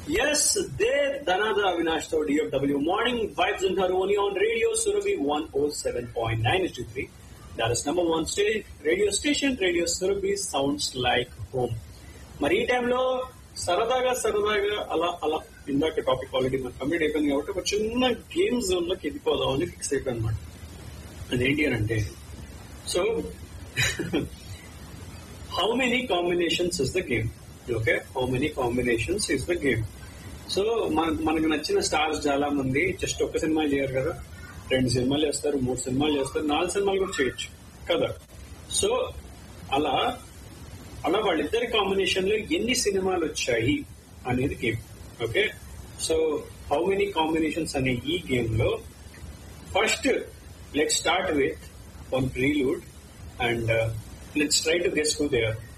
Yes, there Dhanada Avinash to DFW Morning Vibes in Harmony on Radio Surabhi 107.9 3 That is number one state radio station. Radio Surabhi sounds like home. మరి ఈ టైంలో సరదాగా సరదాగా అలా అలా ఇందాక topic already మనకు కంప్లీట్ అయిపోయింది కాబట్టి ఒక చిన్న గేమ్ జోన్ లోకి ఎదిపోదాం అని ఫిక్స్ అయిపోయింది అనమాట అదేంటి అని అంటే so how many combinations is the game okay how many combinations is the game so మన మనకు నచ్చిన స్టార్స్ చాలా మంది జస్ట్ ఒక్క సినిమా చేయరు కదా రెండు సినిమాలు చేస్తారు మూడు సినిమాలు చేస్తారు నాలుగు సినిమాలు కూడా చేయొచ్చు కదా సో అలా అలా వాళ్ళిద్దరి కాంబినేషన్ లో ఎన్ని సినిమాలు వచ్చాయి అనేది game okay so how many combinations అనే ఈ గేమ్ లో first let start with one prelude and let's try to guess who they are